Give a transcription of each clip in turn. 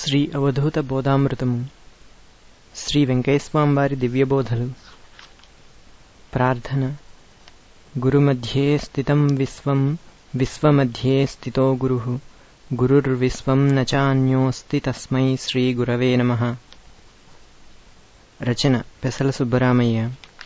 శ్రీ అవధూత బోధామృతము శ్రీ వెంకయ్యస్వామివారి దివ్యబోధలు ప్రార్థన గురుమధ్యే స్థితం విశ్వం విశ్వమధ్యే స్థితో గురు గురుర్విశ్వం నచాన్యోస్తి తస్మై శ్రీ గురవే నమ రచన పెసల సుబ్బరామయ్య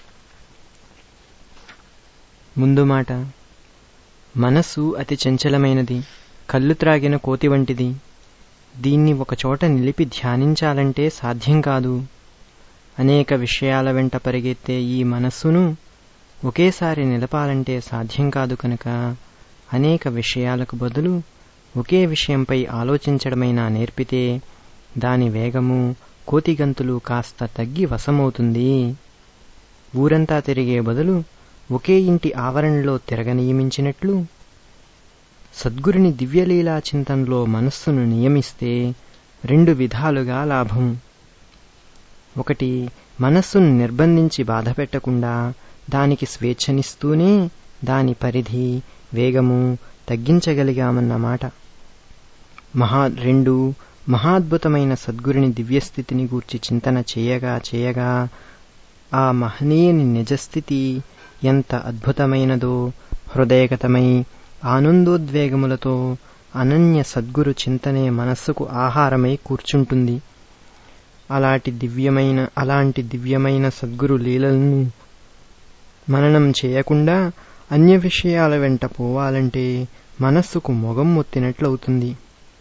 ముందు మాట మనస్సు అతి చంచలమైనది కళ్ళు త్రాగిన కోతి వంటిది దీన్ని ఒకచోట నిలిపి ధ్యానించాలంటే సాధ్యం కాదు అనేక విషయాల వెంట పరిగెత్తే ఈ మనస్సును ఒకేసారి నిలపాలంటే సాధ్యం కాదు కనుక అనేక విషయాలకు బదులు ఒకే విషయంపై ఆలోచించడమైనా నేర్పితే దాని వేగము కోతిగంతులు కాస్త తగ్గి వశమవుతుంది ఊరంతా తిరిగే బదులు ఒకే ఇంటి ఆవరణలో తిరగనియమించినట్లు సద్గురుని దివ్యలీలా చింతనలో మనస్సును నియమిస్తే రెండు విధాలుగా లాభం ఒకటి మనస్సును నిర్బంధించి బాధపెట్టకుండా దానికి స్వేచ్ఛనిస్తూనే దాని పరిధి వేగము తగ్గించగలిగామన్నమాట మహా రెండు మహాద్భుతమైన సద్గురుని దివ్యస్థితిని గూర్చి చింతన చేయగా చేయగా ఆ మహనీయుని నిజస్థితి ఎంత అద్భుతమైనదో హృదయగతమై ఆనందోద్వేగములతో అనన్య సద్గురు చింతనే మనస్సుకు ఆహారమై కూర్చుంటుంది అలాంటి దివ్యమైన అలాంటి దివ్యమైన సద్గురు లీలలను మననం చేయకుండా అన్య విషయాల వెంట పోవాలంటే మనస్సుకు మొగం మొత్తినట్లవుతుంది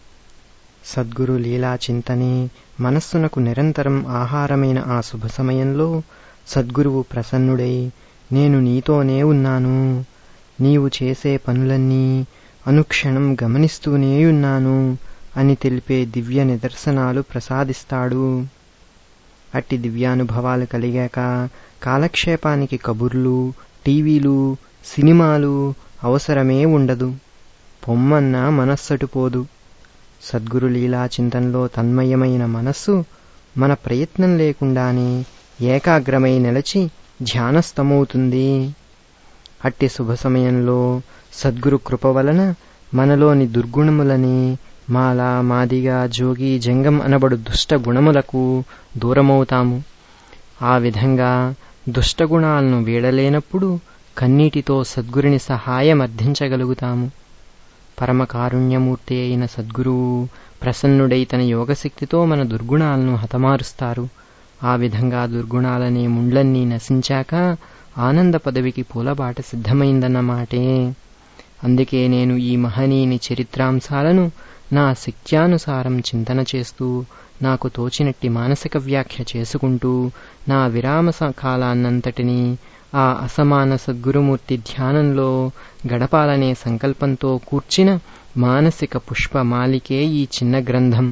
సద్గురు లీలా చింతనే మనస్సునకు నిరంతరం ఆహారమైన ఆ శుభ సమయంలో సద్గురువు ప్రసన్నుడై నేను నీతోనే ఉన్నాను నీవు చేసే పనులన్నీ అనుక్షణం గమనిస్తూనేయున్నాను అని తెలిపే దివ్య నిదర్శనాలు ప్రసాదిస్తాడు అట్టి దివ్యానుభవాలు కలిగాక కాలక్షేపానికి కబుర్లు టీవీలు సినిమాలు అవసరమే ఉండదు పొమ్మన్నా మనస్సటుపోదు సద్గురు లీలా చింతనలో తన్మయమైన మనస్సు మన ప్రయత్నం లేకుండానే ఏకాగ్రమై నిలచి ధ్యానస్థమవుతుంది అట్టి శుభ సమయంలో సద్గురు కృప వలన మనలోని దుర్గుణములని మాల మాదిగా జోగి జంగం అనబడు దుష్ట గుణములకు దూరమవుతాము ఆ విధంగా దుష్టగుణాలను వీడలేనప్పుడు కన్నీటితో సద్గురుని సహాయం అర్థించగలుగుతాము పరమకారుణ్యమూర్తి అయిన సద్గురువు ప్రసన్నుడై తన యోగశక్తితో మన దుర్గుణాలను హతమారుస్తారు ఆ విధంగా దుర్గుణాలనే ముండ్లన్నీ నశించాక ఆనంద పదవికి పూలబాట సిద్ధమైందన్నమాటే అందుకే నేను ఈ మహనీయుని చరిత్రాంశాలను నా శక్త్యానుసారం చింతన చేస్తూ నాకు తోచినట్టి మానసిక వ్యాఖ్య చేసుకుంటూ నా విరామ కాలాన్నంతటినీ ఆ అసమాన సద్గురుమూర్తి ధ్యానంలో గడపాలనే సంకల్పంతో కూర్చిన మానసిక పుష్పమాలికే ఈ చిన్న గ్రంథం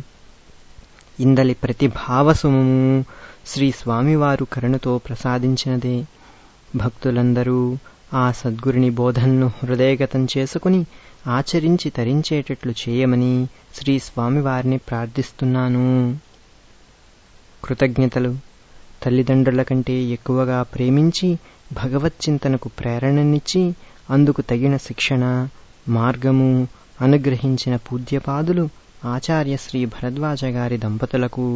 ఇందలి ప్రతి భావసుమము శ్రీ స్వామివారు కరుణతో ప్రసాదించినదే భక్తులందరూ ఆ సద్గురుని బోధనను హృదయగతం చేసుకుని ఆచరించి తరించేటట్లు చేయమని శ్రీ స్వామివారిని ప్రార్థిస్తున్నాను కృతజ్ఞతలు తల్లిదండ్రుల కంటే ఎక్కువగా ప్రేమించి భగవచ్చింతనకు ప్రేరణనిచ్చి అందుకు తగిన శిక్షణ మార్గము అనుగ్రహించిన పూజ్యపాదులు ఆచార్య శ్రీ భరద్వాజ గారి దంపతులకు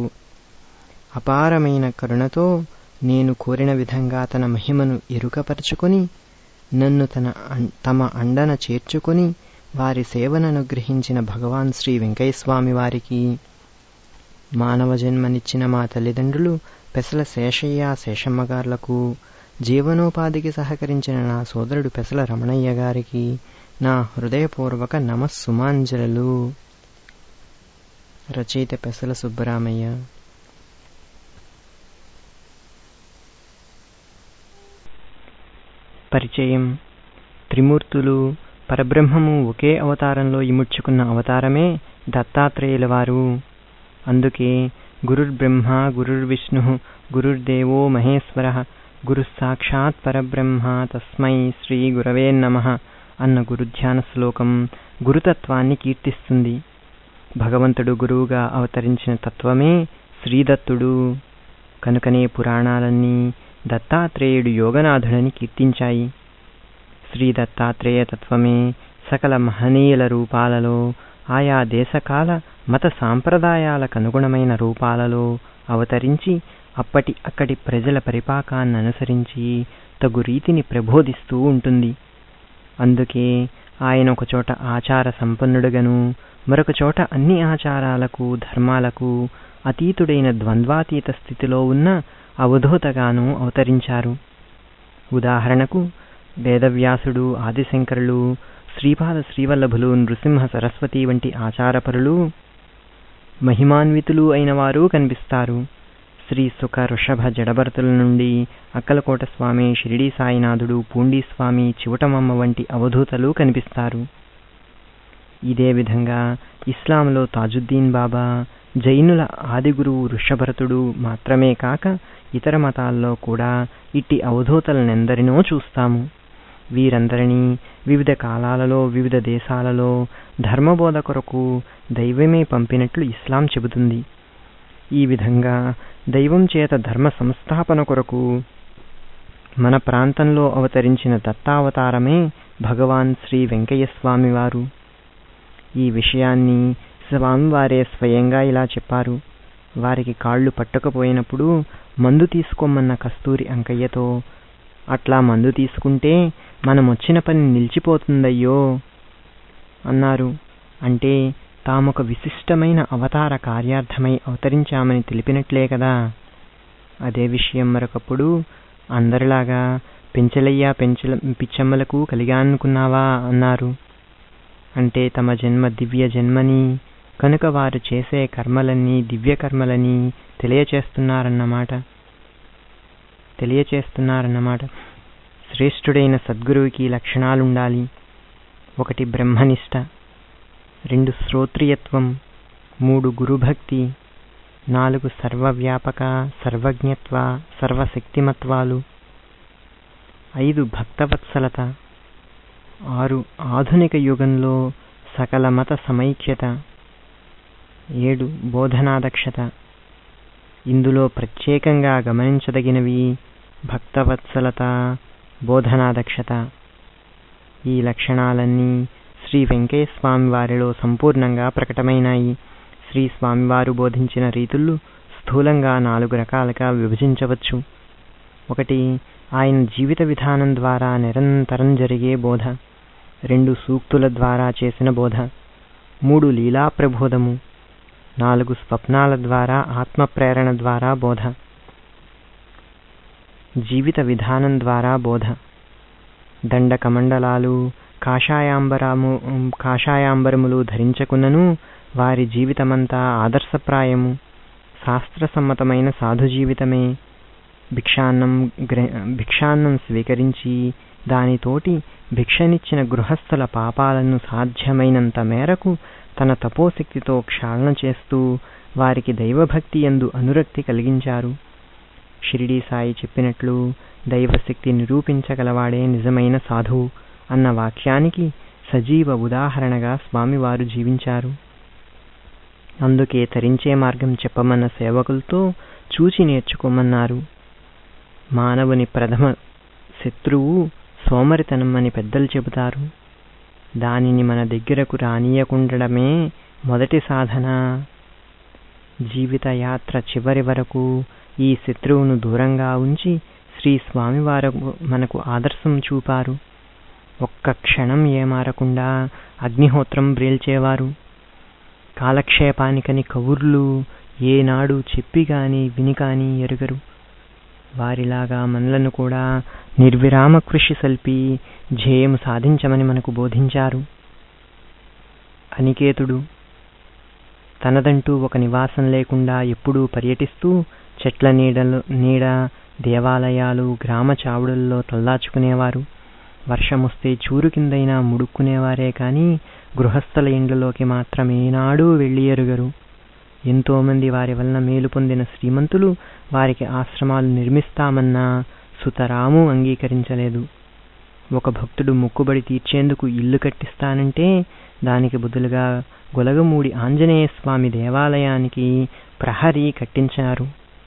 అపారమైన కరుణతో నేను కోరిన విధంగా తన మహిమను ఎరుకపరుచుకొని నన్ను తన తమ అండన చేర్చుకొని వారి సేవననుగ్రహించిన భగవాన్ శ్రీ వెంకయ్యస్వామి వారికి మానవ జన్మనిచ్చిన మా తల్లిదండ్రులు పెసల శేషయ్య శేషమ్మగార్లకు జీవనోపాధికి సహకరించిన నా సోదరుడు పెసల రమణయ్య గారికి నా హృదయపూర్వక నమస్సుమాంజలు రచయిత పెసల సుబ్బరామయ్య పరిచయం త్రిమూర్తులు పరబ్రహ్మము ఒకే అవతారంలో ఇముడ్చుకున్న అవతారమే దత్తాత్రేయుల వారు అందుకే గురుర్బ్రహ్మ గురుర్విష్ణు గురుర్దేవో మహేశ్వర గురు సాక్షాత్ పరబ్రహ్మ తస్మై శ్రీ గురవే నమ అన్న గురుధ్యాన శ్లోకం గురుతత్వాన్ని కీర్తిస్తుంది భగవంతుడు గురువుగా అవతరించిన తత్వమే శ్రీదత్తుడు కనుకనే పురాణాలన్నీ దత్తాత్రేయుడు యోగనాథుడని కీర్తించాయి శ్రీ దత్తాత్రేయ తత్వమే సకల మహనీయుల రూపాలలో ఆయా దేశకాల మత సాంప్రదాయాలకు అనుగుణమైన రూపాలలో అవతరించి అప్పటి అక్కడి ప్రజల పరిపాకాన్ని అనుసరించి తగు రీతిని ప్రబోధిస్తూ ఉంటుంది అందుకే ఆయన ఒకచోట ఆచార సంపన్నుడుగను మరొక చోట అన్ని ఆచారాలకు ధర్మాలకు అతీతుడైన ద్వంద్వాతీత స్థితిలో ఉన్న అవధూతగాను అవతరించారు ఉదాహరణకు వేదవ్యాసుడు ఆదిశంకరులు శ్రీపాద శ్రీవల్లభులు నృసింహ సరస్వతి వంటి ఆచారపరులు మహిమాన్వితులు అయిన వారు కనిపిస్తారు శ్రీ సుఖ వృషభ జడభరతుల నుండి అక్కలకోట స్వామి షిరిడీ సాయినాథుడు పూండీ స్వామి చివటమమ్మ వంటి అవధూతలు కనిపిస్తారు ఇదే విధంగా ఇస్లాంలో తాజుద్దీన్ బాబా జైనుల ఆదిగురువు వృషభరతుడు మాత్రమే కాక ఇతర మతాల్లో కూడా ఇట్టి అవధూతలనెందరినో చూస్తాము వీరందరినీ వివిధ కాలాలలో వివిధ దేశాలలో ధర్మబోధ కొరకు దైవమే పంపినట్లు ఇస్లాం చెబుతుంది ఈ విధంగా దైవం చేత ధర్మ సంస్థాపన కొరకు మన ప్రాంతంలో అవతరించిన దత్తావతారమే భగవాన్ శ్రీ వెంకయ్య స్వామి వారు ఈ విషయాన్ని స్వామివారే స్వయంగా ఇలా చెప్పారు వారికి కాళ్ళు పట్టకపోయినప్పుడు మందు తీసుకోమన్న కస్తూరి అంకయ్యతో అట్లా మందు తీసుకుంటే మనం వచ్చిన పని నిలిచిపోతుందయ్యో అన్నారు అంటే తామొక విశిష్టమైన అవతార కార్యార్థమై అవతరించామని తెలిపినట్లే కదా అదే విషయం మరొకప్పుడు అందరిలాగా పెంచలయ్యా పెంచల పిచ్చమ్మలకు కలిగానుకున్నావా అన్నారు అంటే తమ జన్మ దివ్య జన్మని కనుక వారు చేసే కర్మలన్నీ దివ్య కర్మలని తెలియచేస్తున్నారన్నమాట తెలియచేస్తున్నారన్నమాట శ్రేష్ఠుడైన సద్గురువుకి లక్షణాలుండాలి ఒకటి బ్రహ్మనిష్ట రెండు శ్రోత్రియత్వం మూడు గురుభక్తి నాలుగు సర్వవ్యాపక సర్వజ్ఞత్వ సర్వశక్తిమత్వాలు ఐదు భక్తవత్సలత ఆరు ఆధునిక యుగంలో సకల మత సమైక్యత ఏడు బోధనాదక్షత ఇందులో ప్రత్యేకంగా గమనించదగినవి భక్తవత్సలత బోధనాదక్షత ఈ లక్షణాలన్నీ శ్రీ వెంకయ్య స్వామి వారిలో సంపూర్ణంగా ప్రకటమైనాయి శ్రీ స్వామివారు బోధించిన రీతులు స్థూలంగా నాలుగు రకాలుగా విభజించవచ్చు ఒకటి ఆయన జీవిత విధానం ద్వారా నిరంతరం జరిగే బోధ రెండు సూక్తుల ద్వారా చేసిన బోధ మూడు లీలా ప్రబోధము నాలుగు స్వప్నాల ద్వారా ఆత్మ ప్రేరణ ద్వారా బోధ జీవిత విధానం ద్వారా బోధ దండకమండలాలు కాషాయాంబరము కాషాయాంబరములు ధరించకున్నను వారి జీవితమంతా ఆదర్శప్రాయము శాస్త్రసమ్మతమైన సాధు జీవితమే భిక్షాన్నం గ్ర భిక్షాన్నం స్వీకరించి దానితోటి భిక్షనిచ్చిన గృహస్థుల పాపాలను సాధ్యమైనంత మేరకు తన తపోశక్తితో క్షాళన చేస్తూ వారికి దైవభక్తి ఎందు అనురక్తి కలిగించారు షిరిడీ సాయి చెప్పినట్లు దైవశక్తి నిరూపించగలవాడే నిజమైన సాధువు అన్న వాక్యానికి సజీవ ఉదాహరణగా స్వామివారు జీవించారు అందుకే తరించే మార్గం చెప్పమన్న సేవకులతో చూచి నేర్చుకోమన్నారు మానవుని ప్రథమ శత్రువు సోమరితనం అని పెద్దలు చెబుతారు దానిని మన దగ్గరకు రానియకుండడమే మొదటి సాధన జీవిత యాత్ర చివరి వరకు ఈ శత్రువును దూరంగా ఉంచి శ్రీ స్వామివారు మనకు ఆదర్శం చూపారు ఒక్క క్షణం ఏమారకుండా అగ్నిహోత్రం బ్రేల్చేవారు కాలక్షేపానికని కబుర్లు ఏనాడు చెప్పి గాని విని కాని ఎరుగరు వారిలాగా మనలను కూడా నిర్విరామ కృషి సల్పి ధ్యేయం సాధించమని మనకు బోధించారు అనికేతుడు తనదంటూ ఒక నివాసం లేకుండా ఎప్పుడూ పర్యటిస్తూ చెట్ల నీడలు నీడ దేవాలయాలు గ్రామ చావుడుల్లో తల్లాచుకునేవారు వర్షమొస్తే చూరు కిందైనా ముడుక్కునేవారే కాని గృహస్థల ఇండ్లలోకి మాత్రమేనాడూ వెళ్ళి ఎరుగరు ఎంతోమంది వారి వలన మేలు పొందిన శ్రీమంతులు వారికి ఆశ్రమాలు నిర్మిస్తామన్నా సుతరాము అంగీకరించలేదు ఒక భక్తుడు మొక్కుబడి తీర్చేందుకు ఇల్లు కట్టిస్తానంటే దానికి బదులుగా గొలగమూడి ఆంజనేయ స్వామి దేవాలయానికి ప్రహరీ కట్టించారు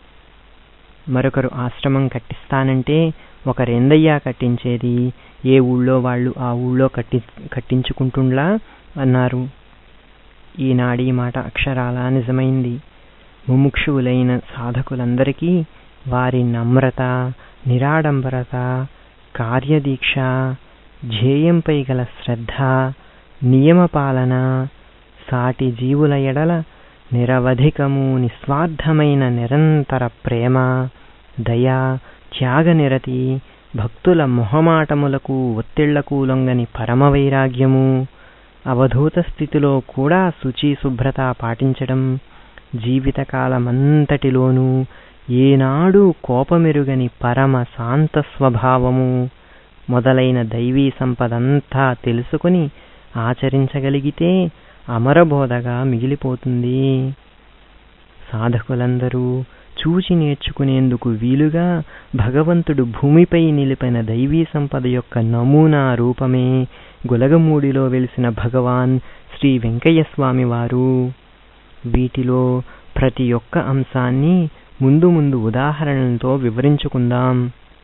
మరొకరు ఆశ్రమం కట్టిస్తానంటే ఒక రెందయ్య కట్టించేది ఏ ఊళ్ళో వాళ్ళు ఆ ఊళ్ళో కట్టి కట్టించుకుంటుండ్లా అన్నారు ఈనాడీ మాట అక్షరాలా నిజమైంది ముముక్షువులైన సాధకులందరికీ వారి నమ్రత నిరాడంబరత కార్యదీక్ష ధ్యేయంపై గల శ్రద్ధ నియమపాలన సాటి జీవుల ఎడల నిరవధికము నిస్వార్థమైన నిరంతర ప్రేమ దయ త్యాగనిరతి భక్తుల మొహమాటములకు ఒత్తిళ్లకు లొంగని పరమవైరాగ్యము అవధూత స్థితిలో కూడా శుచి శుభ్రత పాటించడం జీవితకాలమంతటిలోనూ ఏనాడు కోపమెరుగని పరమ శాంత స్వభావము మొదలైన దైవీ సంపదంతా తెలుసుకుని ఆచరించగలిగితే అమరబోధగా మిగిలిపోతుంది సాధకులందరూ చూచి నేర్చుకునేందుకు వీలుగా భగవంతుడు భూమిపై నిలిపిన దైవీ సంపద యొక్క నమూనా రూపమే గులగమూడిలో వెలిసిన భగవాన్ శ్రీ వెంకయ్య స్వామి వారు వీటిలో ప్రతి ఒక్క అంశాన్ని ముందు ముందు ఉదాహరణలతో వివరించుకుందాం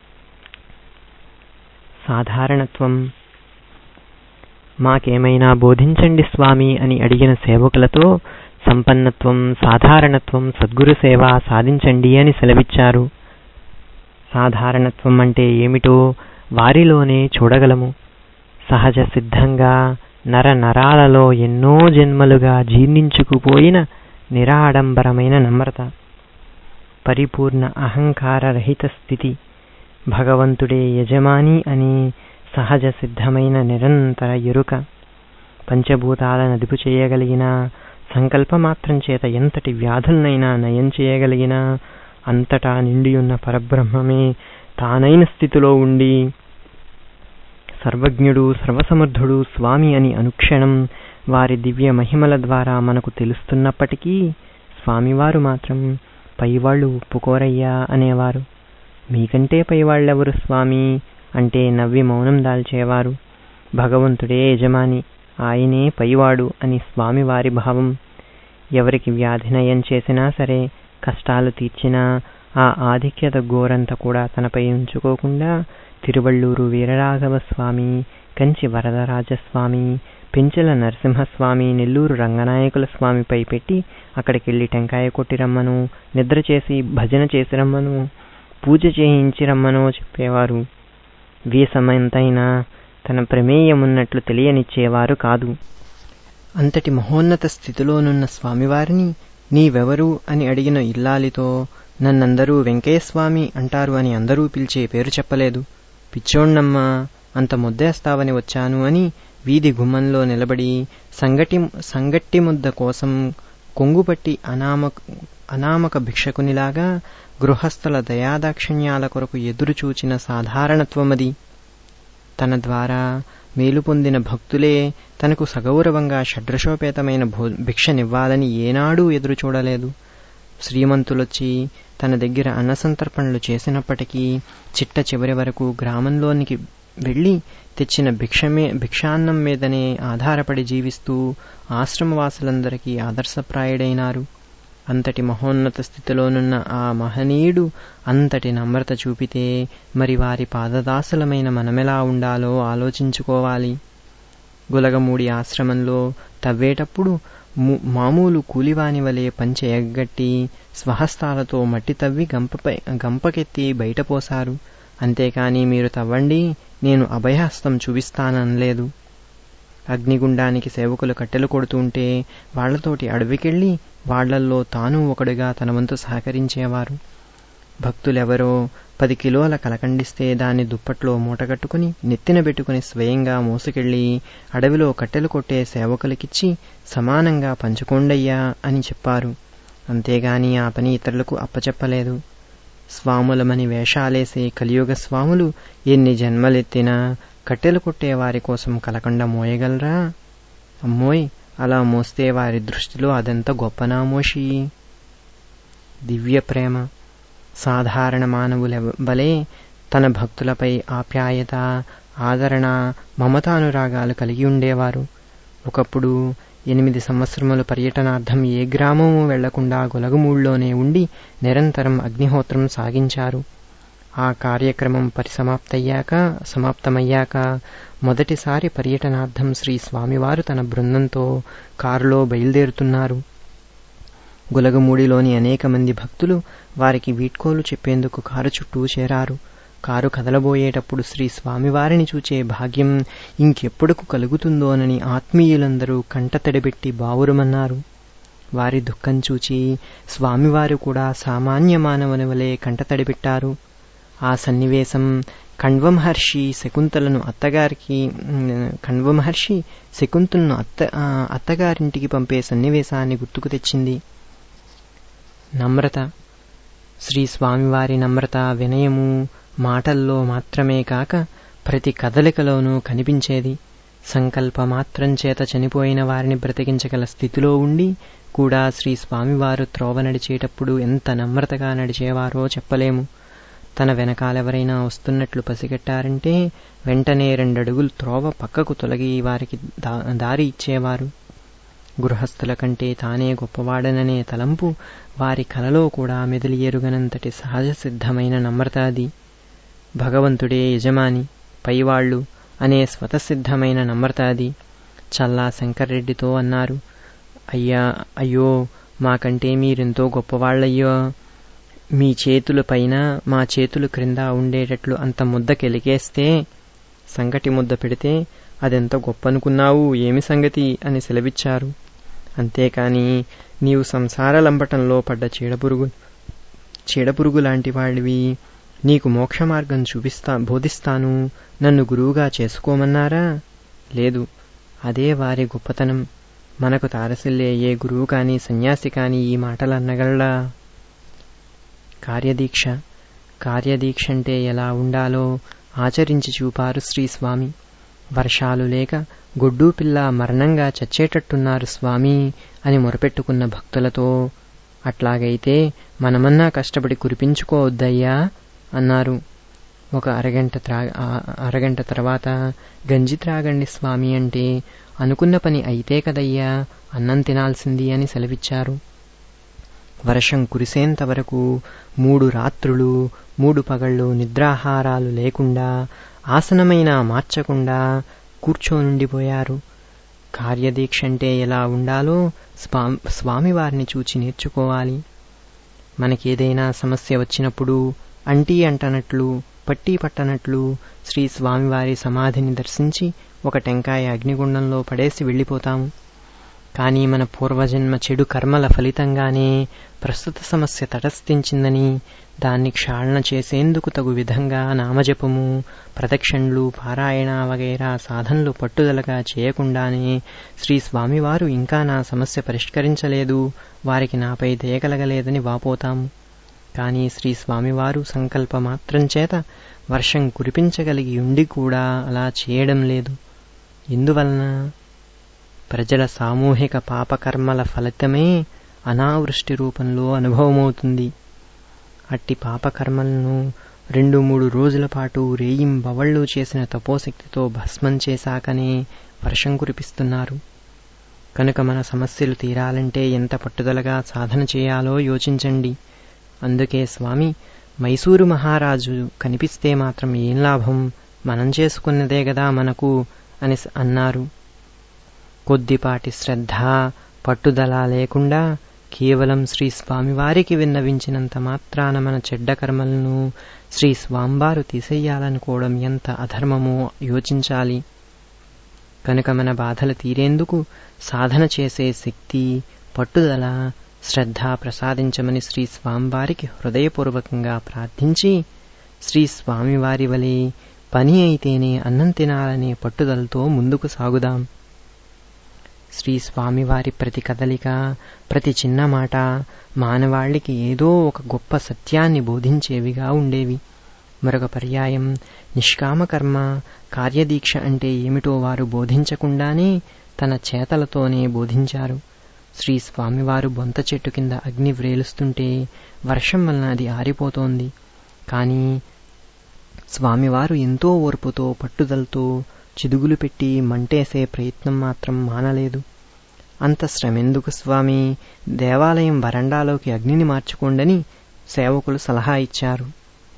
సాధారణత్వం మాకేమైనా బోధించండి స్వామి అని అడిగిన సేవకులతో సంపన్నత్వం సాధారణత్వం సద్గురు సేవ సాధించండి అని సెలవిచ్చారు సాధారణత్వం అంటే ఏమిటో వారిలోనే చూడగలము సహజ సిద్ధంగా నర నరాలలో ఎన్నో జన్మలుగా జీర్ణించుకుపోయిన నిరాడంబరమైన నమ్రత పరిపూర్ణ అహంకార రహిత స్థితి భగవంతుడే యజమాని అని సహజ సిద్ధమైన నిరంతర ఎరుక పంచభూతాలను అదుపు చేయగలిగిన సంకల్పమాత్రం చేత ఎంతటి వ్యాధులనైనా నయం చేయగలిగిన అంతటా నిండియున్న పరబ్రహ్మమే తానైన స్థితిలో ఉండి సర్వజ్ఞుడు సర్వసమర్థుడు స్వామి అని అనుక్షణం వారి దివ్య మహిమల ద్వారా మనకు తెలుస్తున్నప్పటికీ స్వామివారు మాత్రం పైవాళ్ళు ఒప్పుకోరయ్యా అనేవారు మీకంటే పైవాళ్ళెవరు స్వామి అంటే నవ్వి మౌనం దాల్చేవారు భగవంతుడే యజమాని ఆయనే పైవాడు అని స్వామివారి భావం ఎవరికి వ్యాధి నయం చేసినా సరే కష్టాలు తీర్చినా ఆ ఆధిక్యత గోరంత కూడా తనపై ఉంచుకోకుండా తిరువళ్ళూరు వీరరాఘవ స్వామి కంచి వరదరాజస్వామి పెంచెల నరసింహస్వామి నెల్లూరు రంగనాయకుల స్వామిపై పెట్టి అక్కడికెళ్ళి టెంకాయ కొట్టి రమ్మను నిద్ర చేసి భజన చేసి రమ్మను పూజ చేయించి రమ్మనో చెప్పేవారు వీసమంతైనా తన ప్రమేయమున్నట్లు తెలియనిచ్చేవారు కాదు అంతటి మహోన్నత స్థితిలోనున్న స్వామివారిని నీవెవరు అని అడిగిన ఇల్లాలితో నన్నందరూ వెంకయ్యస్వామి అంటారు అని అందరూ పిలిచే పేరు చెప్పలేదు పిచ్చోణ్ణమ్మా అంత ముద్దేస్తావని వచ్చాను అని వీధి గుమ్మంలో నిలబడి సంగటి సంగట్టి ముద్ద కోసం కొంగుపట్టి అనామక అనామక భిక్షకునిలాగా గృహస్థల దయాదాక్షిణ్యాల కొరకు ఎదురుచూచిన సాధారణత్వమది తన ద్వారా మేలు పొందిన భక్తులే తనకు సగౌరవంగా షడ్రశోపేతమైన భో భిక్షనివ్వాలని ఏనాడూ ఎదురు చూడలేదు శ్రీమంతులొచ్చి తన దగ్గర అన్నసంతర్పణలు చేసినప్పటికీ చిట్ట చివరి వరకు గ్రామంలోనికి వెళ్ళి తెచ్చిన భిక్షమే భిక్షాన్నం మీదనే ఆధారపడి జీవిస్తూ ఆశ్రమవాసులందరికీ ఆదర్శప్రాయుడైనారు అంతటి మహోన్నత స్థితిలోనున్న ఆ మహనీయుడు అంతటి నమ్రత చూపితే మరి వారి పాదదాసులమైన మనమెలా ఉండాలో ఆలోచించుకోవాలి గులగమూడి ఆశ్రమంలో తవ్వేటప్పుడు మామూలు కూలివాని వలె పంచె ఎగ్గట్టి స్వహస్తాలతో మట్టి తవ్వి గంపపై గంపకెత్తి బయటపోశారు అంతేకాని మీరు తవ్వండి నేను అభయహస్తం చూపిస్తాననలేదు అగ్నిగుండానికి సేవకులు కట్టెలు కొడుతుంటే వాళ్లతోటి అడవికెళ్ళి వాళ్లల్లో తాను ఒకడుగా తన వంతు సహకరించేవారు భక్తులెవరో పది కిలోల కలకండిస్తే దాన్ని దుప్పట్లో మూటగట్టుకుని నెత్తిన పెట్టుకుని స్వయంగా మోసుకెళ్ళి అడవిలో కట్టెలు కొట్టే సేవకులకిచ్చి సమానంగా పంచుకోండయ్యా అని చెప్పారు అంతేగాని ఆ పని ఇతరులకు అప్పచెప్పలేదు స్వాములమని వేషాలేసే కలియుగ స్వాములు ఎన్ని జన్మలెత్తినా కట్టెలు కొట్టే వారి కోసం కలకండ మోయగలరా అమ్మోయ్ అలా మోస్తే వారి దృష్టిలో అదెంత గొప్పనామోషి దివ్య ప్రేమ సాధారణ మానవుల వలె తన భక్తులపై ఆప్యాయత ఆదరణ మమతానురాగాలు కలిగి ఉండేవారు ఒకప్పుడు ఎనిమిది సంవత్సరముల పర్యటనార్థం ఏ గ్రామము వెళ్లకుండా గొలగమూళ్ళలోనే ఉండి నిరంతరం అగ్నిహోత్రం సాగించారు ఆ కార్యక్రమం పరిసమాప్తయ్యాక సమాప్తమయ్యాక మొదటిసారి పర్యటనార్థం శ్రీ స్వామివారు తన బృందంతో కారులో బయలుదేరుతున్నారు గులగమూడిలోని అనేక మంది భక్తులు వారికి వీడ్కోలు చెప్పేందుకు కారు చుట్టూ చేరారు కారు కదలబోయేటప్పుడు శ్రీ స్వామివారిని చూచే భాగ్యం ఇంకెప్పుడుకు కలుగుతుందోనని ఆత్మీయులందరూ కంటతడిబెట్టి బావురుమన్నారు వారి దుఃఖం చూచి స్వామివారు కూడా సామాన్య మానవుని వలె కంటతడిపెట్టారు ఆ సన్నివేశం కణ్వమహర్షి శకుంతలను అత్తగారికి కణ్వమహర్షి శకుంతలను అత్త అత్తగారింటికి పంపే సన్నివేశాన్ని గుర్తుకు తెచ్చింది నమ్రత శ్రీ స్వామివారి నమ్రత వినయము మాటల్లో మాత్రమే కాక ప్రతి కదలికలోనూ కనిపించేది సంకల్ప మాత్రం చేత చనిపోయిన వారిని బ్రతికించగల స్థితిలో ఉండి కూడా శ్రీ స్వామివారు త్రోవ నడిచేటప్పుడు ఎంత నమ్రతగా నడిచేవారో చెప్పలేము తన వెనకాలెవరైనా వస్తున్నట్లు పసిగట్టారంటే వెంటనే రెండడుగులు త్రోవ పక్కకు తొలగి వారికి దారి ఇచ్చేవారు గృహస్థుల కంటే తానే గొప్పవాడననే తలంపు వారి కలలో కూడా మెదిలి ఎరుగనంతటి సహజ సిద్ధమైన నమ్రత అది భగవంతుడే యజమాని పైవాళ్లు అనే స్వతసిద్ధమైన నమ్రత అది చల్లా శంకర్రెడ్డితో అన్నారు అయ్యా అయ్యో మాకంటే మీరెంతో గొప్పవాళ్ళయ్యో మీ చేతుల పైన మా చేతులు క్రింద ఉండేటట్లు అంత ముద్ద కెలికేస్తే సంగటి ముద్ద పెడితే అదెంత గొప్ప అనుకున్నావు ఏమి సంగతి అని సెలవిచ్చారు అంతేకాని నీవు సంసార లంబటంలో పడ్డ చీడపురుగు చీడపురుగు లాంటి వాడివి నీకు మోక్ష మార్గం చూపిస్తా బోధిస్తాను నన్ను గురువుగా చేసుకోమన్నారా లేదు అదే వారి గొప్పతనం మనకు తారసిల్లే ఏ గురువు కాని సన్యాసి కాని ఈ మాటలు అన్నగలడా కార్యదీక్ష కార్యదీక్ష అంటే ఎలా ఉండాలో ఆచరించి చూపారు శ్రీస్వామి వర్షాలు లేక గొడ్డు పిల్ల మరణంగా చచ్చేటట్టున్నారు స్వామి అని మొరపెట్టుకున్న భక్తులతో అట్లాగైతే మనమన్నా కష్టపడి కురిపించుకోవద్దయ్యా అన్నారు ఒక అరగంట త్రా అరగంట తర్వాత గంజి త్రాగండి స్వామి అంటే అనుకున్న పని అయితే కదయ్యా అన్నం తినాల్సింది అని సెలవిచ్చారు వర్షం కురిసేంత వరకు మూడు రాత్రులు మూడు పగళ్ళు నిద్రాహారాలు లేకుండా ఆసనమైనా మార్చకుండా కూర్చోనుండిపోయారు కార్యదీక్ష అంటే ఎలా ఉండాలో స్వా స్వామివారిని చూచి నేర్చుకోవాలి మనకేదైనా సమస్య వచ్చినప్పుడు అంటీ అంటనట్లు పట్టి పట్టనట్లు శ్రీ స్వామివారి సమాధిని దర్శించి ఒక టెంకాయ అగ్నిగుండంలో పడేసి వెళ్ళిపోతాము కానీ మన పూర్వజన్మ చెడు కర్మల ఫలితంగానే ప్రస్తుత సమస్య తటస్థించిందని దాన్ని క్షాళన చేసేందుకు తగు విధంగా నామజపము ప్రదక్షిణలు పారాయణ వగైరా సాధనలు పట్టుదలగా చేయకుండానే శ్రీ స్వామివారు ఇంకా నా సమస్య పరిష్కరించలేదు వారికి నాపై దయకలగలేదని వాపోతాము కానీ శ్రీ స్వామివారు సంకల్ప మాత్రం చేత వర్షం కురిపించగలిగి ఉండి కూడా అలా చేయడం లేదు ఎందువలన ప్రజల సామూహిక పాపకర్మల ఫలితమే అనావృష్టి రూపంలో అనుభవమవుతుంది అట్టి పాపకర్మలను రెండు మూడు రోజుల పాటు రేయింబవళ్ళు చేసిన తపోశక్తితో భస్మం చేశాకనే వర్షం కురిపిస్తున్నారు కనుక మన సమస్యలు తీరాలంటే ఎంత పట్టుదలగా సాధన చేయాలో యోచించండి అందుకే స్వామి మైసూరు మహారాజు కనిపిస్తే మాత్రం ఏం లాభం మనం చేసుకున్నదే గదా మనకు అని అన్నారు కొద్దిపాటి శ్రద్ధ పట్టుదల లేకుండా కేవలం శ్రీ స్వామివారికి విన్నవించినంత మాత్రాన మన చెడ్డ కర్మలను శ్రీ స్వాంబారు తీసేయాలనుకోవడం ఎంత అధర్మమో యోచించాలి కనుక మన బాధలు తీరేందుకు సాధన చేసే శక్తి పట్టుదల శ్రద్ధ ప్రసాదించమని శ్రీ స్వామివారికి హృదయపూర్వకంగా ప్రార్థించి శ్రీ స్వామివారి వలె పని అయితేనే అన్నం తినాలనే పట్టుదలతో ముందుకు సాగుదాం శ్రీ స్వామివారి ప్రతి కదలిక ప్రతి చిన్న మాట మానవాళికి ఏదో ఒక గొప్ప సత్యాన్ని బోధించేవిగా ఉండేవి మరొక పర్యాయం నిష్కామకర్మ కార్యదీక్ష అంటే ఏమిటో వారు బోధించకుండానే తన చేతలతోనే బోధించారు శ్రీ స్వామివారు బొంత చెట్టు కింద అగ్ని వ్రేలుస్తుంటే వర్షం వలన అది ఆరిపోతోంది కానీ స్వామివారు ఎంతో ఓర్పుతో పట్టుదలతో చిదుగులు పెట్టి మంటేసే ప్రయత్నం మాత్రం మానలేదు అంత శ్రమెందుకు స్వామి దేవాలయం వరండాలోకి అగ్నిని మార్చుకోండని సేవకులు సలహా ఇచ్చారు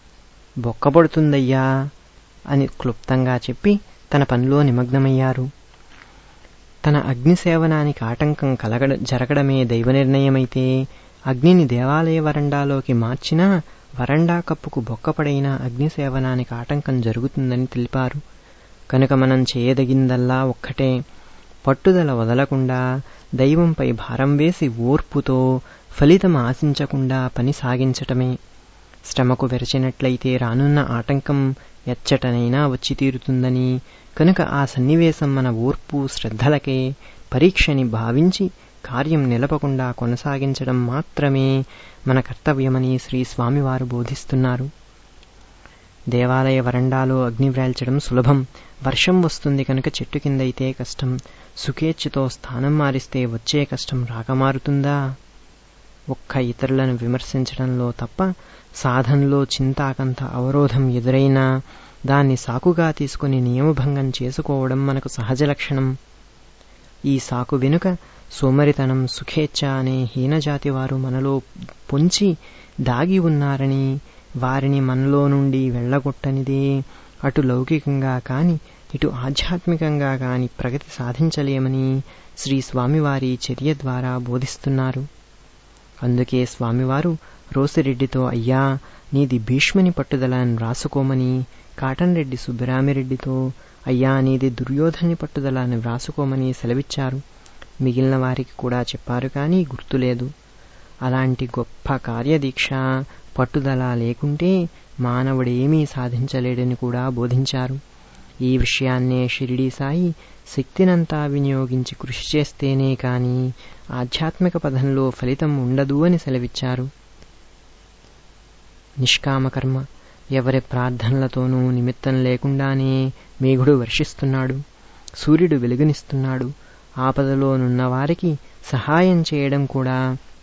బొక్కపడుతుందయ్యా అని క్లుప్తంగా చెప్పి తన పనిలో నిమగ్నమయ్యారు తన అగ్ని సేవనానికి ఆటంకం కలగడ జరగడమే దైవ నిర్ణయమైతే అగ్నిని దేవాలయ వరండాలోకి మార్చినా వరండా కప్పుకు బొక్కపడైన అగ్ని సేవనానికి ఆటంకం జరుగుతుందని తెలిపారు కనుక మనం చేయదగిందల్లా ఒక్కటే పట్టుదల వదలకుండా దైవంపై భారం వేసి ఓర్పుతో ఫలితం ఆశించకుండా పని సాగించటమే శ్రమకు వెరచినట్లయితే రానున్న ఆటంకం ఎచ్చటనైనా వచ్చి తీరుతుందని కనుక ఆ సన్నివేశం మన ఓర్పు శ్రద్ధలకే పరీక్షని భావించి కార్యం నిలపకుండా కొనసాగించడం మాత్రమే మన కర్తవ్యమని శ్రీ స్వామివారు బోధిస్తున్నారు దేవాలయ వరండాలో అగ్ని వ్రాల్చడం సులభం వర్షం వస్తుంది కనుక చెట్టు కిందైతే కష్టం సుఖేచ్ఛతో స్థానం మారిస్తే వచ్చే కష్టం రాకమారుతుందా ఒక్క ఇతరులను విమర్శించడంలో తప్ప సాధనలో చింతాకంత అవరోధం ఎదురైనా దాన్ని సాకుగా తీసుకుని నియమభంగం చేసుకోవడం మనకు సహజ లక్షణం ఈ సాకు వెనుక సోమరితనం సుఖేచ్ఛ అనే హీనజాతి వారు మనలో పొంచి దాగి ఉన్నారని వారిని మనలో నుండి వెళ్ళగొట్టనిదే అటు లౌకికంగా కాని ఇటు ఆధ్యాత్మికంగా కాని ప్రగతి సాధించలేమని శ్రీ స్వామివారి చర్య ద్వారా బోధిస్తున్నారు అందుకే స్వామివారు రోసిరెడ్డితో అయ్యా నీది భీష్ముని పట్టుదలను రాసుకోమని కాటన్ రెడ్డి సుబ్బరామిరెడ్డితో అయ్యా నీది దుర్యోధని పట్టుదలను వ్రాసుకోమని సెలవిచ్చారు మిగిలిన వారికి కూడా చెప్పారు కానీ గుర్తులేదు అలాంటి గొప్ప కార్యదీక్ష పట్టుదల లేకుంటే మానవుడేమీ సాధించలేడని కూడా బోధించారు ఈ విషయాన్నే షిరిడీ సాయి శక్తినంతా వినియోగించి కృషి చేస్తేనే కాని ఆధ్యాత్మిక పదంలో ఫలితం ఉండదు అని సెలవిచ్చారు నిష్కామకర్మ ఎవరి ప్రార్థనలతోనూ నిమిత్తం లేకుండానే మేఘుడు వర్షిస్తున్నాడు సూర్యుడు వెలుగునిస్తున్నాడు ఆపదలోనున్న వారికి సహాయం చేయడం కూడా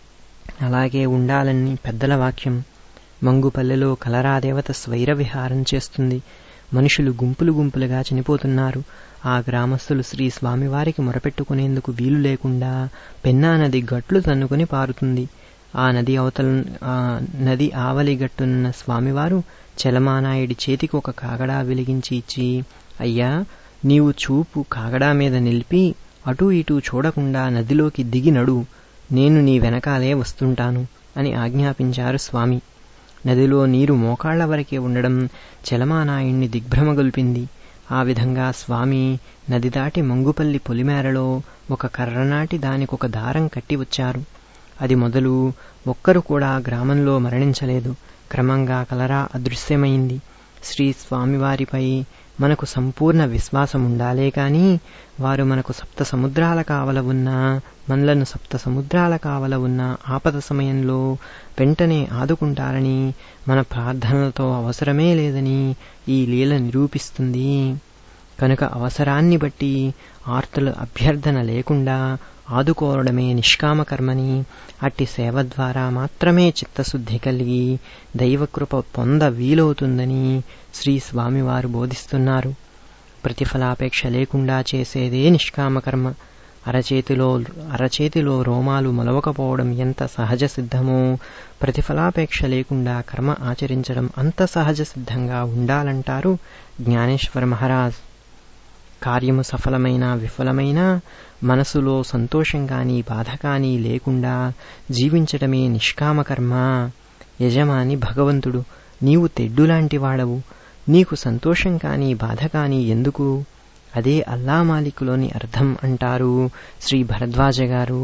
అలాగే ఉండాలని పెద్దల వాక్యం మంగుపల్లెలో కలరాదేవత స్వైర విహారం చేస్తుంది మనుషులు గుంపులు గుంపులుగా చనిపోతున్నారు ఆ గ్రామస్తులు శ్రీ స్వామివారికి మొరపెట్టుకునేందుకు వీలు లేకుండా పెన్నా నది గట్లు తన్నుకుని పారుతుంది ఆ నది అవతల ఆ నది ఆవలి గట్టున్న స్వామివారు చలమానాయుడి చేతికి ఒక కాగడా వెలిగించి ఇచ్చి అయ్యా నీవు చూపు కాగడా మీద నిలిపి అటూ ఇటూ చూడకుండా నదిలోకి దిగి నడు నేను నీ వెనకాలే వస్తుంటాను అని ఆజ్ఞాపించారు స్వామి నదిలో నీరు మోకాళ్ల వరకే ఉండడం చలమానాయుణ్ణి దిగ్భ్రమగొల్పింది ఆ విధంగా స్వామి నది దాటి మంగుపల్లి పొలిమేరలో ఒక కర్రనాటి దానికొక దారం కట్టి వచ్చారు అది మొదలు ఒక్కరు కూడా గ్రామంలో మరణించలేదు క్రమంగా కలరా అదృశ్యమైంది శ్రీ స్వామివారిపై మనకు సంపూర్ణ విశ్వాసం ఉండాలే కాని వారు మనకు సప్త సముద్రాల కావల ఉన్న మనలను సప్త సముద్రాల కావల ఉన్న ఆపద సమయంలో వెంటనే ఆదుకుంటారని మన ప్రార్థనలతో అవసరమే లేదని ఈ లీల నిరూపిస్తుంది కనుక అవసరాన్ని బట్టి ఆర్తుల అభ్యర్థన లేకుండా ఆదుకోవడమే నిష్కామకర్మని అట్టి సేవ ద్వారా మాత్రమే చిత్తశుద్ధి కలిగి దైవకృప పొంద వీలవుతుందని శ్రీ స్వామివారు బోధిస్తున్నారు ప్రతిఫలాపేక్ష లేకుండా చేసేదే నిష్కామకర్మ అరచేతిలో అరచేతిలో రోమాలు మొలవకపోవడం ఎంత సహజ సిద్ధమో ప్రతిఫలాపేక్ష లేకుండా కర్మ ఆచరించడం అంత సహజ సిద్ధంగా ఉండాలంటారు జ్ఞానేశ్వర మహారాజ్ కార్యము సఫలమైన విఫలమైన మనసులో సంతోషం కానీ బాధ కానీ లేకుండా జీవించటమే నిష్కామకర్మ యజమాని భగవంతుడు నీవు తెడ్డులాంటి వాడవు నీకు సంతోషం కానీ బాధ కానీ ఎందుకు అదే అల్లా మాలికులోని అర్థం అంటారు శ్రీ భరద్వాజ గారు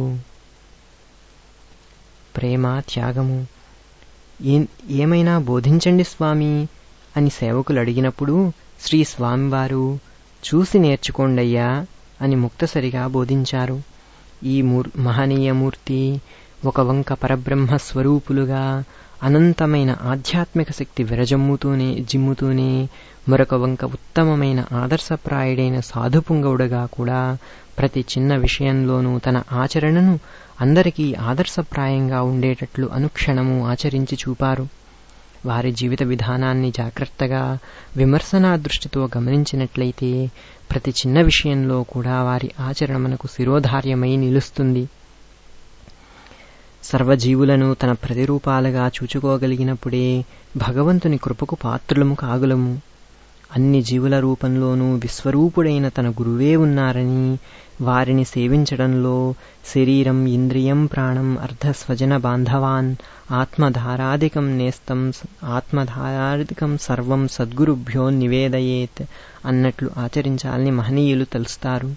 ప్రేమ త్యాగము ఏమైనా బోధించండి స్వామి అని సేవకులు అడిగినప్పుడు శ్రీ స్వామివారు చూసి నేర్చుకోండయ్యా అని ముక్తసరిగా బోధించారు ఈ మూర్ మహనీయమూర్తి ఒక వంక పరబ్రహ్మ స్వరూపులుగా అనంతమైన ఆధ్యాత్మిక శక్తి విరజమ్ముతూనే జిమ్ముతూనే మరొక వంక ఉత్తమమైన ఆదర్శప్రాయుడైన సాధుపుంగవుడుగా కూడా ప్రతి చిన్న విషయంలోనూ తన ఆచరణను అందరికీ ఆదర్శప్రాయంగా ఉండేటట్లు అనుక్షణము ఆచరించి చూపారు వారి జీవిత విధానాన్ని జాగ్రత్తగా విమర్శనా దృష్టితో గమనించినట్లయితే ప్రతి చిన్న విషయంలో కూడా వారి ఆచరణ మనకు శిరోధార్యమై నిలుస్తుంది సర్వజీవులను తన ప్రతిరూపాలుగా చూచుకోగలిగినప్పుడే భగవంతుని కృపకు పాత్రులము కాగులము అన్ని జీవుల రూపంలోనూ విశ్వరూపుడైన తన గురువే ఉన్నారని వారిని సేవించడంలో శరీరం ఇంద్రియం ప్రాణం అర్ధస్వజన బాంధవాన్ ఆత్మధారాదికం నేస్తం ఆత్మధారాదికం సర్వం సద్గురుభ్యో నివేదయేత్ అన్నట్లు ఆచరించాలని మహనీయులు తలుస్తారు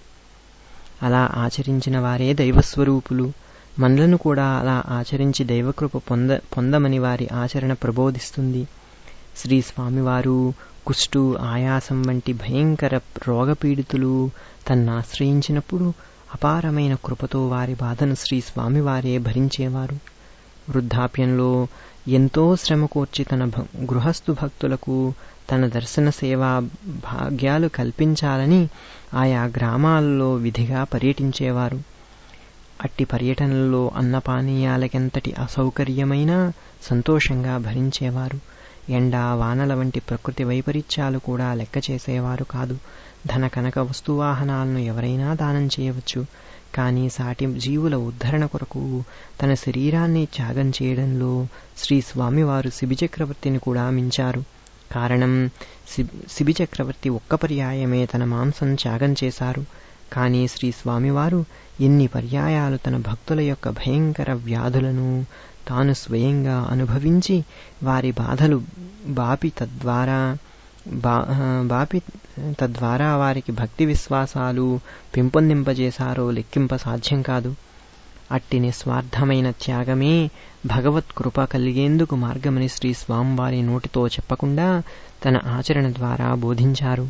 అలా ఆచరించిన వారే దైవస్వరూపులు మనలను కూడా అలా ఆచరించి దైవకృప పొంద పొందమని వారి ఆచరణ ప్రబోధిస్తుంది శ్రీ స్వామివారు కుష్టు ఆయాసం వంటి భయంకర రోగపీడితులు తన్నాశ్రయించినప్పుడు అపారమైన కృపతో వారి బాధను శ్రీ స్వామివారే భరించేవారు వృద్ధాప్యంలో ఎంతో శ్రమ కోర్చి తన గృహస్థు భక్తులకు తన దర్శన సేవా భాగ్యాలు కల్పించాలని ఆయా గ్రామాల్లో విధిగా పర్యటించేవారు అట్టి పర్యటనల్లో అన్నపానీయాలకెంతటి అసౌకర్యమైనా సంతోషంగా భరించేవారు ఎండ వానల వంటి ప్రకృతి వైపరీత్యాలు కూడా లెక్క చేసేవారు కాదు ధన కనక వస్తువాహనాలను ఎవరైనా దానం చేయవచ్చు కానీ సాటి జీవుల ఉద్ధరణ కొరకు తన శరీరాన్ని త్యాగం చేయడంలో శ్రీ స్వామివారు శిబిచక్రవర్తిని కూడా మించారు కారణం శిబి చక్రవర్తి ఒక్క పర్యాయమే తన మాంసం త్యాగం చేశారు కానీ శ్రీ స్వామివారు ఎన్ని పర్యాయాలు తన భక్తుల యొక్క భయంకర వ్యాధులను తాను స్వయంగా అనుభవించి వారి బాధలు బాపి తద్వారా బా బాపి తద్వారా వారికి భక్తి విశ్వాసాలు పెంపొందింపజేశారో లెక్కింప సాధ్యం కాదు అట్టి నిస్వార్థమైన త్యాగమే భగవత్ కృప కలిగేందుకు మార్గమని శ్రీ స్వామివారి నోటితో చెప్పకుండా తన ఆచరణ ద్వారా బోధించారు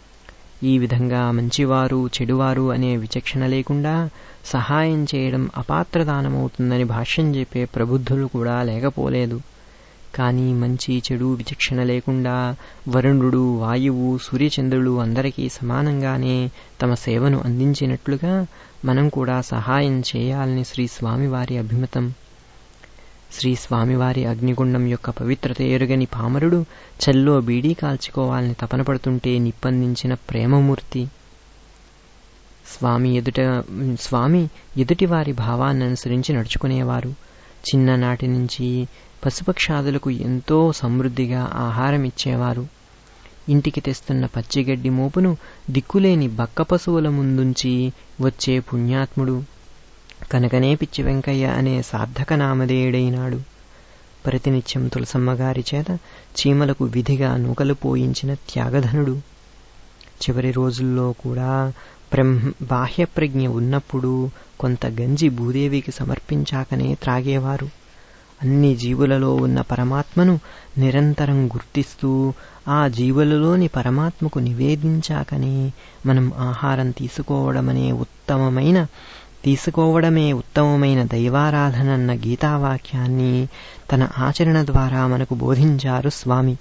ఈ విధంగా మంచివారు చెడువారు అనే విచక్షణ లేకుండా సహాయం చేయడం అపాత్రదానమవుతుందని భాష్యం చెప్పే ప్రబుద్ధులు కూడా లేకపోలేదు కానీ మంచి చెడు విచక్షణ లేకుండా వరుణుడు వాయువు సూర్యచంద్రులు అందరికీ సమానంగానే తమ సేవను అందించినట్లుగా మనం కూడా సహాయం చేయాలని శ్రీ స్వామివారి అభిమతం శ్రీ స్వామివారి అగ్నిగుండం యొక్క పవిత్రత ఎరుగని పామరుడు చల్లో బీడీ కాల్చుకోవాలని తపన పడుతుంటే నిప్పందించిన ప్రేమమూర్తి స్వామి ఎదుట స్వామి ఎదుటి వారి భావాన్ని అనుసరించి నడుచుకునేవారు చిన్ననాటి నుంచి పశుపక్షాదులకు ఎంతో సమృద్ధిగా ఆహారం ఇచ్చేవారు ఇంటికి తెస్తున్న పచ్చిగడ్డి మోపును దిక్కులేని బక్క పశువుల ముందుంచి వచ్చే పుణ్యాత్ముడు కనుకనే పిచ్చి వెంకయ్య అనే సార్థక నామధేయుడైనాడు ప్రతినిత్యం తులసమ్మగారి చేత చీమలకు విధిగా నూకలు పోయించిన త్యాగధనుడు చివరి రోజుల్లో కూడా బ్రహ్మ బాహ్య ప్రజ్ఞ ఉన్నప్పుడు కొంత గంజి భూదేవికి సమర్పించాకనే త్రాగేవారు అన్ని జీవులలో ఉన్న పరమాత్మను నిరంతరం గుర్తిస్తూ ఆ జీవులలోని పరమాత్మకు నివేదించాకనే మనం ఆహారం తీసుకోవడమనే ఉత్తమమైన తీసుకోవడమే ఉత్తమమైన దైవారాధనన్న గీతావాక్యాన్ని తన ఆచరణ ద్వారా మనకు బోధించారు స్వామి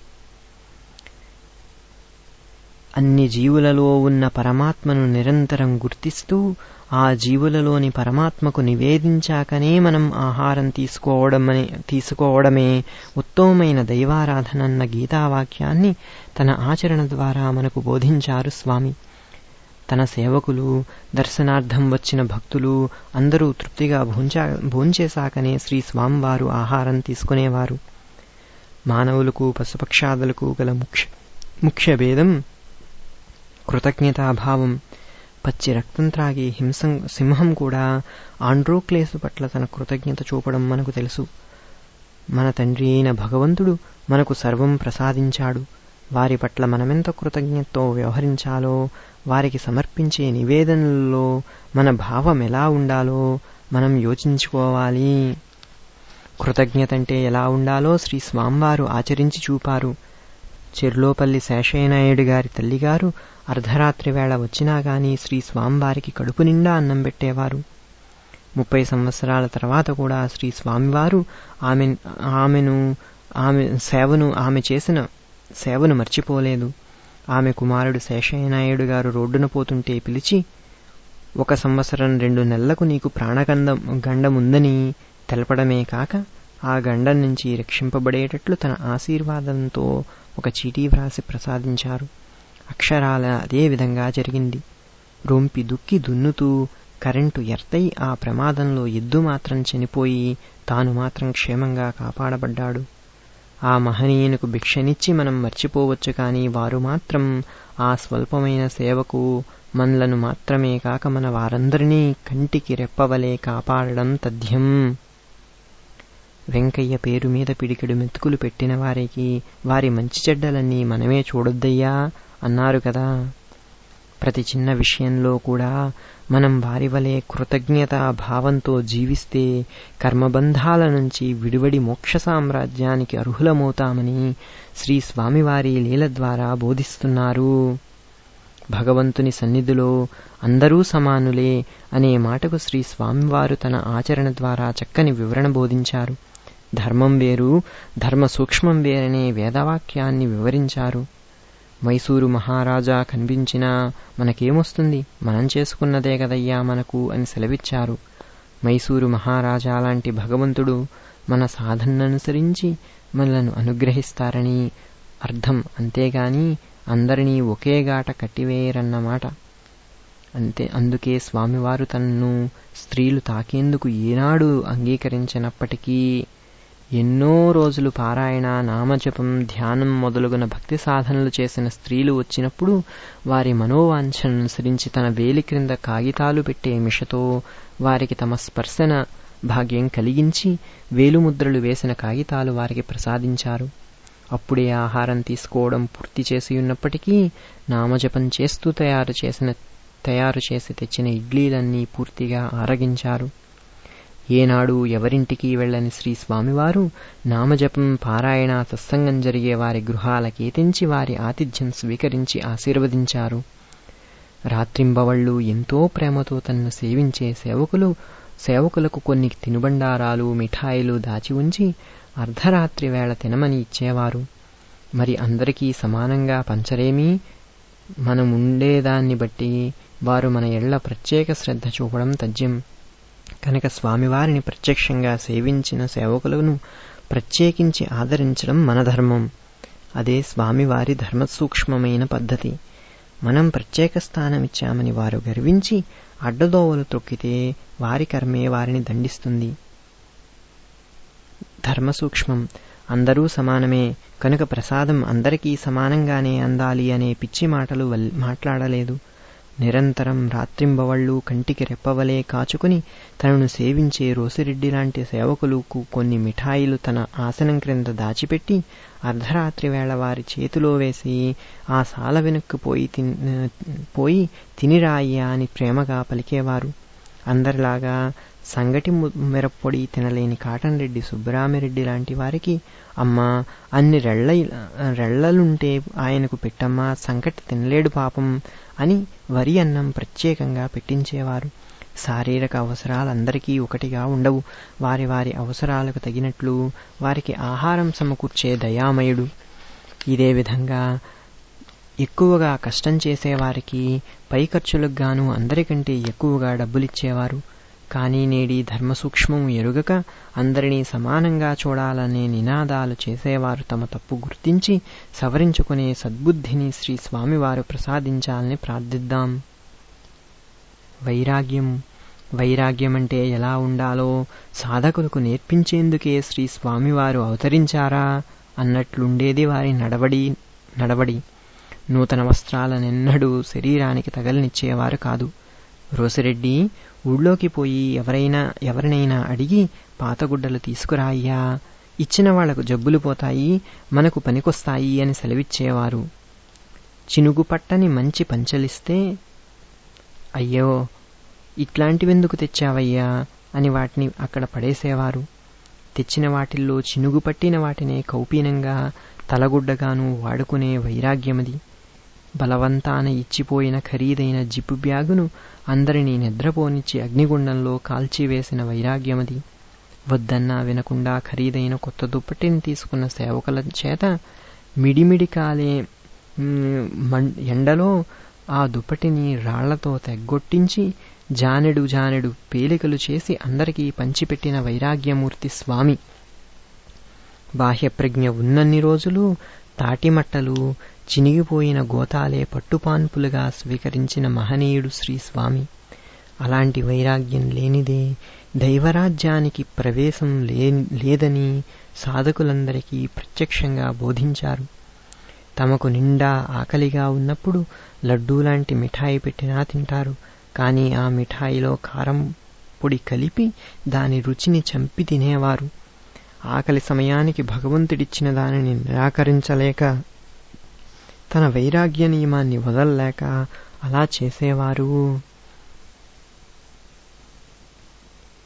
అన్ని జీవులలో ఉన్న పరమాత్మను నిరంతరం గుర్తిస్తూ ఆ జీవులలోని పరమాత్మకు నివేదించాకనే మనం ఆహారం తీసుకోవడమని తీసుకోవడమే ఉత్తమమైన దైవారాధనన్న గీతావాక్యాన్ని తన ఆచరణ ద్వారా మనకు బోధించారు స్వామి తన సేవకులు దర్శనార్థం వచ్చిన భక్తులు అందరూ తృప్తిగా భోంచా భోంచేశాకనే శ్రీ స్వామివారు ఆహారం తీసుకునేవారు మానవులకు పశుపక్షాదులకు గల ముఖ్య ముఖ్య భేదం కృతజ్ఞతాభావం పచ్చి రక్తం త్రాగి హింసం సింహం కూడా ఆండ్రోక్లేసు పట్ల తన కృతజ్ఞత చూపడం మనకు తెలుసు మన తండ్రి అయిన భగవంతుడు మనకు సర్వం ప్రసాదించాడు వారి పట్ల మనమెంత కృతజ్ఞతతో వ్యవహరించాలో వారికి సమర్పించే నివేదనల్లో మన భావం ఎలా ఉండాలో మనం యోచించుకోవాలి కృతజ్ఞత అంటే ఎలా ఉండాలో శ్రీ స్వామివారు ఆచరించి చూపారు చెర్లోపల్లి శేషయ్యనాయుడు గారి తల్లిగారు అర్ధరాత్రి వేళ వచ్చినా గాని శ్రీ స్వామివారికి కడుపు నిండా అన్నం పెట్టేవారు ముప్పై సంవత్సరాల తర్వాత కూడా శ్రీ స్వామివారు ఆమె ఆమెను ఆమె సేవను ఆమె చేసిన సేవను మర్చిపోలేదు ఆమె కుమారుడు శేషయ్యనాయుడు గారు రోడ్డున పోతుంటే పిలిచి ఒక సంవత్సరం రెండు నెలలకు నీకు ప్రాణగంధం గండముందని తెలపడమే కాక ఆ గండం నుంచి రక్షింపబడేటట్లు తన ఆశీర్వాదంతో ఒక చీటీ వ్రాసి ప్రసాదించారు అక్షరాల అదే విధంగా జరిగింది రొంపి దుక్కి దున్నుతూ కరెంటు ఎర్తై ఆ ప్రమాదంలో ఎద్దు మాత్రం చనిపోయి తాను మాత్రం క్షేమంగా కాపాడబడ్డాడు ఆ మహనీయునికి భిక్షనిచ్చి మనం మర్చిపోవచ్చు కానీ వారు మాత్రం ఆ స్వల్పమైన సేవకు మనలను మాత్రమే కాక మన వారందరినీ కంటికి రెప్పవలే కాపాడడం తథ్యం వెంకయ్య పేరు మీద పిడికెడు మెతుకులు పెట్టిన వారికి వారి మంచి చెడ్డలన్నీ మనమే చూడొద్దయ్యా అన్నారు కదా ప్రతి చిన్న విషయంలో కూడా మనం వారి వలె కృతజ్ఞతా భావంతో జీవిస్తే కర్మబంధాల నుంచి విడివడి మోక్ష సామ్రాజ్యానికి అర్హులమవుతామని శ్రీ స్వామివారి లీల ద్వారా బోధిస్తున్నారు భగవంతుని సన్నిధిలో అందరూ సమానులే అనే మాటకు శ్రీ స్వామివారు తన ఆచరణ ద్వారా చక్కని వివరణ బోధించారు ధర్మం వేరు ధర్మ సూక్ష్మం వేరనే వేదవాక్యాన్ని వివరించారు మైసూరు మహారాజా కనిపించినా మనకేమొస్తుంది మనం చేసుకున్నదే కదయ్యా మనకు అని సెలవిచ్చారు మైసూరు మహారాజా లాంటి భగవంతుడు మన సాధననుసరించి మనలను అనుగ్రహిస్తారని అర్థం అంతేగాని అందరినీ ఒకే గాట కట్టివేయరన్నమాట అంతే అందుకే స్వామివారు తనను స్త్రీలు తాకేందుకు ఏనాడు అంగీకరించినప్పటికీ ఎన్నో రోజులు పారాయణ నామజపం ధ్యానం మొదలుగున భక్తి సాధనలు చేసిన స్త్రీలు వచ్చినప్పుడు వారి మనోవాంఛను అనుసరించి తన వేలి క్రింద కాగితాలు పెట్టే మిషతో వారికి తమ స్పర్శన భాగ్యం కలిగించి వేలుముద్రలు వేసిన కాగితాలు వారికి ప్రసాదించారు అప్పుడే ఆహారం తీసుకోవడం పూర్తి చేసి ఉన్నప్పటికీ నామజపం చేస్తూ తయారు చేసిన తయారు చేసి తెచ్చిన ఇడ్లీలన్నీ పూర్తిగా ఆరగించారు ఏనాడు ఎవరింటికి వెళ్ళని శ్రీ స్వామివారు నామజపం పారాయణ సత్సంగం జరిగే వారి గృహాలకే తెంచి వారి ఆతిథ్యం స్వీకరించి ఆశీర్వదించారు రాత్రింబవళ్ళు ఎంతో ప్రేమతో తనను సేవించే సేవకులు సేవకులకు కొన్ని తినుబండారాలు మిఠాయిలు దాచి ఉంచి అర్ధరాత్రి వేళ తినమని ఇచ్చేవారు మరి అందరికీ సమానంగా పంచరేమీ మనముండేదాన్ని బట్టి వారు మన ఎళ్ల ప్రత్యేక శ్రద్ధ చూపడం తథ్యం కనుక స్వామివారిని ప్రత్యక్షంగా సేవించిన సేవకులను ప్రత్యేకించి ఆదరించడం మన ధర్మం అదే స్వామివారి ధర్మసూక్ష్మమైన పద్ధతి మనం ప్రత్యేక స్థానం ఇచ్చామని వారు గర్వించి అడ్డదోవలు త్రొక్కితే వారి కర్మే వారిని దండిస్తుంది ధర్మసూక్ష్మం అందరూ సమానమే కనుక ప్రసాదం అందరికీ సమానంగానే అందాలి అనే పిచ్చి మాటలు మాట్లాడలేదు నిరంతరం రాత్రింబవళ్ళు కంటికి రెప్పవలే కాచుకుని తనను సేవించే రోసిరెడ్డి లాంటి సేవకులకు కొన్ని మిఠాయిలు తన ఆసనం క్రింద దాచిపెట్టి అర్ధరాత్రి వేళ వారి చేతిలో వేసి ఆ సాల వెనక్కు పోయి పోయి తినిరాయ్యా అని ప్రేమగా పలికేవారు అందరిలాగా సంగటి మిరప్పొడి తినలేని కాటన్ రెడ్డి సుబ్బరామిరెడ్డి లాంటి వారికి అమ్మా అన్ని రెళ్ళ రెళ్లలుంటే ఆయనకు పెట్టమ్మా సంకటి తినలేడు పాపం అని వరి అన్నం ప్రత్యేకంగా పెట్టించేవారు శారీరక అవసరాలందరికీ ఒకటిగా ఉండవు వారి వారి అవసరాలకు తగినట్లు వారికి ఆహారం సమకూర్చే దయామయుడు ఇదే విధంగా ఎక్కువగా కష్టం చేసేవారికి పై ఖర్చులకు గాను అందరికంటే ఎక్కువగా డబ్బులిచ్చేవారు కానీ నేడి ధర్మసూక్ష్మం ఎరుగక అందరినీ సమానంగా చూడాలనే నినాదాలు చేసేవారు తమ తప్పు గుర్తించి సవరించుకునే సద్బుద్ధిని శ్రీ స్వామివారు ప్రసాదించాలని ప్రార్థిద్దాం వైరాగ్యం వైరాగ్యం అంటే ఎలా ఉండాలో సాధకులకు నేర్పించేందుకే శ్రీ స్వామివారు అవతరించారా అన్నట్లుండేది వారి నడవడి నడవడి నూతన వస్త్రాలనెన్నడూ శరీరానికి తగలనిచ్చేవారు కాదు రోసిరెడ్డి ఊళ్ళోకి పోయి ఎవరైనా ఎవరినైనా అడిగి పాతగుడ్డలు తీసుకురాయ్యా ఇచ్చిన వాళ్లకు జబ్బులు పోతాయి మనకు పనికొస్తాయి అని సెలవిచ్చేవారు చినుగు పట్టని మంచి పంచలిస్తే అయ్యో ఇట్లాంటివెందుకు తెచ్చావయ్యా అని వాటిని అక్కడ పడేసేవారు తెచ్చిన వాటిల్లో చినుగు పట్టిన వాటినే కౌపీనంగా తలగుడ్డగాను వాడుకునే వైరాగ్యమది బలవంతాన ఇచ్చిపోయిన ఖరీదైన జిప్పు బ్యాగును అందరినీ నిద్రపోనిచ్చి అగ్నిగుండంలో కాల్చివేసిన వైరాగ్యమది వద్దన్నా వినకుండా ఖరీదైన కొత్త దుప్పటిని తీసుకున్న సేవకుల చేత మిడిమిడి కాలే ఎండలో ఆ దుప్పటిని రాళ్లతో తెగ్గొట్టించి జానెడు జానెడు పేలికలు చేసి అందరికీ పంచిపెట్టిన వైరాగ్యమూర్తి స్వామి బాహ్యప్రజ్ఞ ఉన్నన్ని రోజులు తాటిమట్టలు చినిగిపోయిన గోతాలే పట్టుపాన్పులుగా స్వీకరించిన మహనీయుడు శ్రీ స్వామి అలాంటి వైరాగ్యం లేనిదే దైవరాజ్యానికి ప్రవేశం లేదని సాధకులందరికీ ప్రత్యక్షంగా బోధించారు తమకు నిండా ఆకలిగా ఉన్నప్పుడు లడ్డూలాంటి మిఠాయి పెట్టినా తింటారు కానీ ఆ మిఠాయిలో కారం పొడి కలిపి దాని రుచిని చంపి తినేవారు ఆకలి సమయానికి భగవంతుడిచ్చిన దానిని నిరాకరించలేక తన వైరాగ్య నియమాన్ని వదల్లేక అలా చేసేవారు